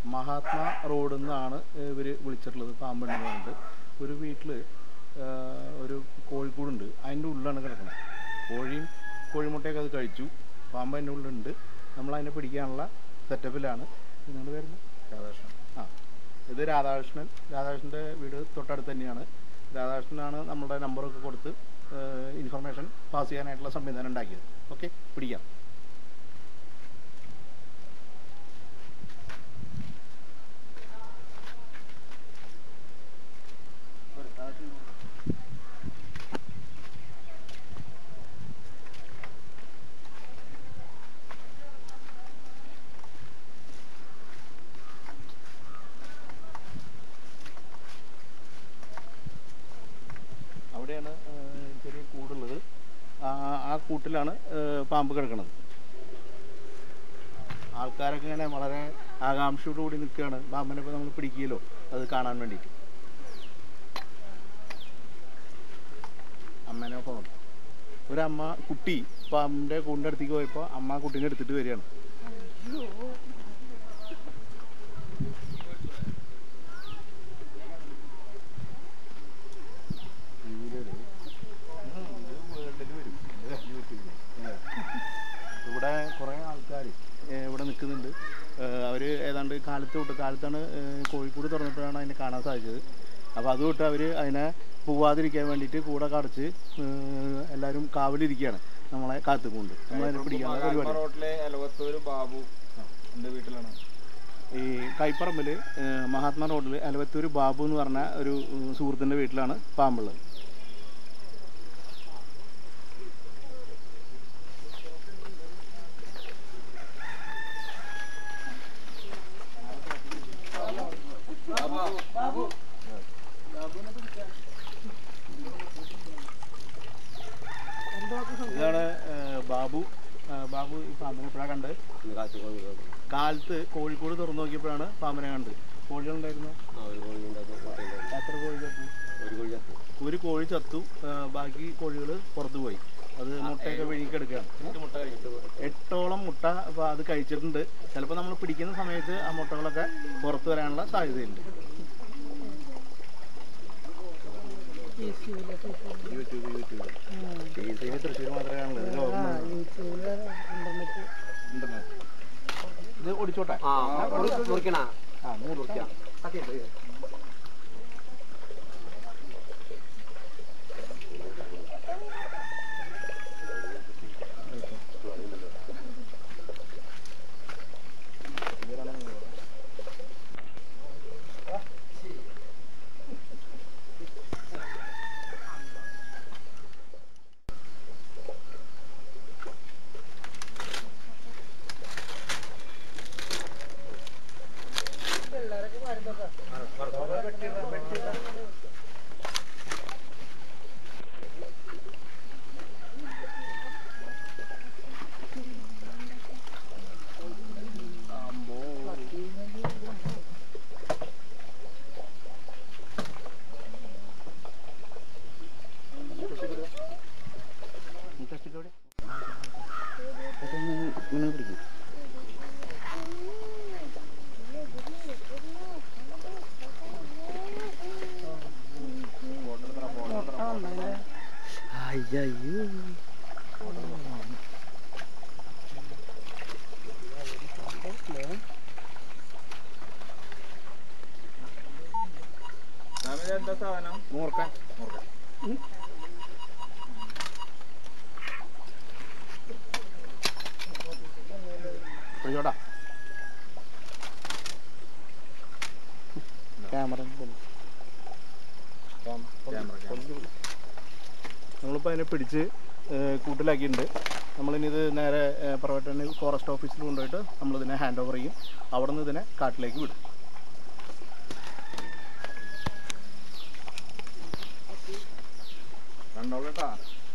മഹാത്മാ റോഡിൽ നിന്നാണ് ഇവർ വിളിച്ചിട്ടുള്ളത് പാമ്പുണ്ടെന്ന് പറഞ്ഞിട്ട് ഒരു വീട്ടിൽ ഒരു കോഴിക്കൂടുണ്ട് അതിൻ്റെ ഉള്ളിലാണ് കിടക്കുന്നത് കോഴിയും കോഴിമുട്ടയൊക്കെ അത് കഴിച്ചു പാമ്പ് അതിൻ്റെ ഉള്ളിലുണ്ട് നമ്മൾ അതിനെ പിടിക്കാനുള്ള സെറ്റപ്പിലാണ് നിങ്ങളുടെ പേരുന്ന രാധാകൃഷ്ണൻ ആ ഇത് രാധാകൃഷ്ണൻ രാധാകൃഷ്ണൻ്റെ വീട് തൊട്ടടുത്ത് തന്നെയാണ് രാധാകൃഷ്ണനാണ് നമ്മുടെ നമ്പറൊക്കെ കൊടുത്ത് ഇൻഫർമേഷൻ പാസ് ചെയ്യാനായിട്ടുള്ള സംവിധാനം ഉണ്ടാക്കിയത് ഓക്കെ പിടിക്കാം അവിടെയാണ് ആ, ചെറിയ കൂടുള്ളത് ആ ആ കൂട്ടിലാണ് ആ, പാമ്പ് കിടക്കുന്നത് ആൾക്കാരൊക്കെ ഇങ്ങനെ വളരെ ആകാംക്ഷയോട് കൂടി നിൽക്കുകയാണ് പാമ്പിനെ ഇപ്പോൾ നമ്മൾ പിടിക്കുകയല്ലോ അത് കാണാൻ വേണ്ടിയിട്ട് അമ്മേനെ ഫോൺ ഒരമ്മ കുട്ടി പാമ്പിൻ്റെ കൂടിൻ്റെ അടുത്തേക്ക് പോയപ്പോൾ അമ്മ ആ കുട്ടീനെ എടുത്തിട്ട് വരികയാണ് ഇതിലൊരു ഇവിടെ കുറേ ആൾക്കാർ ഇവിടെ നിൽക്കുന്നുണ്ട് അവർ ഏതാണ്ട് കാലത്ത് തൊട്ട് കാലത്താണ് ഏഹ്, കോഴിക്കോട് തുറന്നപ്പോഴാണ് അതിനെ കാണാൻ സാധിച്ചത് അപ്പോൾ അത് തൊട്ട് അവർ അതിനെ പോവാതിരിക്കാൻ വേണ്ടിയിട്ട് കൂടെ കടച്ച് ഏഹ്, എല്ലാവരും കാവലിരിക്കുകയാണ് നമ്മളെ കാത്തുകൊണ്ട് നമ്മളതിനെ പിടിക്കാനുള്ള പരിപാടി റോട്ടിലെ എലവത്തൂര് ബാബു എന്റെ വീട്ടിലാണ് ഈ കൈപ്പറമ്പിൽ മഹാത്മാ റോഡിൽ അലവത്തൂർ ബാബു എന്ന് പറഞ്ഞ ഒരു ഉം, സുഹൃത്തിൻ്റെ വീട്ടിലാണ് പാമ്പുള്ളത് ഇതാണ് ഏഹ്, ബാബു ഏഹ്, ബാബു ഈ പാമ്പിനെ എപ്പോഴാണ് കണ്ടത് കാലത്ത് കോഴിക്കോട് തുറന്നു നോക്കിയപ്പോഴാണ് പാമ്പിനെ കണ്ടത് കോഴികളുണ്ടായിരുന്നു എത്ര കോഴി ചത്തു ഒരു കോഴി ചത്തു ആ, ബാക്കി കോഴികൾ പുറത്തു പോയി അത് മുട്ടയൊക്കെ വിഴുങ്ങിക്കെടുക്കുകയാണ് മുട്ട കഴിച്ചിട്ട് എട്ടോളം മുട്ട അപ്പോൾ അത് കഴിച്ചിട്ടുണ്ട് ചിലപ്പോൾ നമ്മൾ പിടിക്കുന്ന സമയത്ത് ആ മുട്ടകളൊക്കെ പുറത്തു വരാനുള്ള സാധ്യതയുണ്ട് യൂട്യൂബ് യൂട്യൂബ് ചികിത്സയിൽ തൃശ്ശൂർ മാത്രമേ കാണുള്ളൂ ലോകം ഇന്റർനെറ്റ് ഇത് ഓടിച്ചോട്ടെ മുറിക്കണ ആ മുറിക്കാം ഇങ്ങനെ പിടിക്കും അയ്യോ എന്താ സാധനം മൂർക്കാൻ മൂർക്കാൻ പിടിച്ചോട്ടാ ക്യാമറ നമ്മളിപ്പോൾ അതിനെ പിടിച്ച് ഏഹ്, കൂട്ടിലാക്കിയിട്ടുണ്ട് നമ്മളിനി ഇത് നേരെ പ്രൈവറ്റ് ഫോറസ്റ്റ് ഓഫീസിൽ കൊണ്ടുപോയിട്ട് നമ്മളിതിനെ ഹാൻഡ് ഓവർ ചെയ്യും അവിടെ നിന്ന് ഇതിനെ കാട്ടിലേക്ക് വിടും കണ്ടോളട്ടാ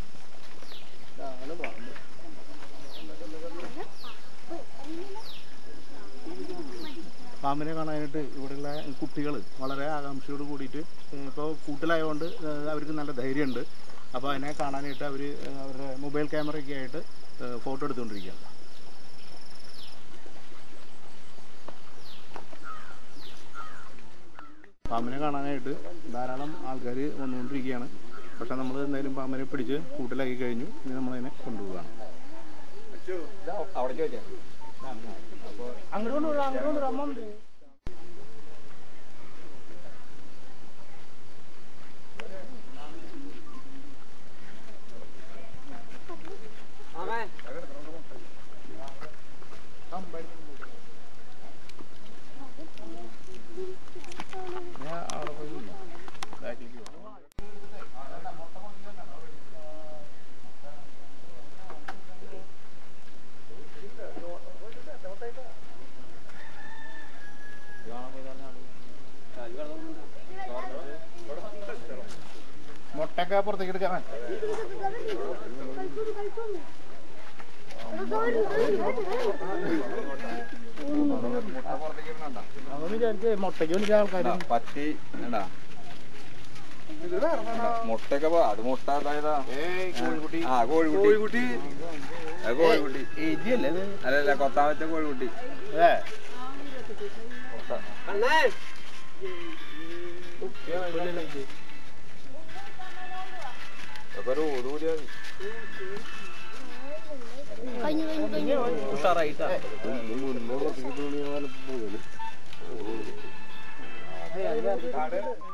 പാമ്പിനെ കാണാനായിട്ട് ഇവിടെയുള്ള കുട്ടികൾ വളരെ ആകാംക്ഷയോട് കൂടിയിട്ട് ഇപ്പോൾ കൂട്ടിലായതുകൊണ്ട് ഏഹ്, അവർക്ക് നല്ല ധൈര്യമുണ്ട് അപ്പോൾ അതിനെ കാണാനായിട്ട് അവർ അവരുടെ മൊബൈൽ ക്യാമറയൊക്കെ ആയിട്ട് ഫോട്ടോ എടുത്തുകൊണ്ടിരിക്കുകയാണ് പാമ്പിനെ കാണാനായിട്ട് ധാരാളം ആൾക്കാർ വന്നുകൊണ്ടിരിക്കുകയാണ് പക്ഷെ നമ്മൾ എന്തായാലും പാമ്പിനെ പിടിച്ച് കൂട്ടിലാക്കി കഴിഞ്ഞു ഇനി നമ്മളതിനെ കൊണ്ടുപോവുകയാണ് അവിടെ ചോദിച്ചാ ഞാൻ അവിടെ പോയി നിന്നോ. ബാക്കിലേക്ക് പോ. മുട്ടയൊക്കെ പുറത്തേക്ക് എടുക്കാൻ മുട്ട പുറത്തേക്ക് ഇടുന്നുണ്ടോ അതൊന്നും വിചാരിച്ചേ മുട്ടയ്ക്ക് വേണ്ടി ആൾക്കാർ ഇതാ, പത്തി എന്താ മുട്ടയൊക്കെ പോ- അത് മുട്ട അതായതാ കോഴിക്കുട്ടി ആ കോഴിക്കുട്ടി അത് കോഴിക്കുട്ടി എഴുതിയല്ലേ ഇത് അല്ലല്ല കൊത്താൻ വെച്ച കോഴിക്കുട്ടി ഏ അപ്പൊ ഒരു ഊത് കൂടിയാ മതി. ഉഷാറായിട്ടാ കാട്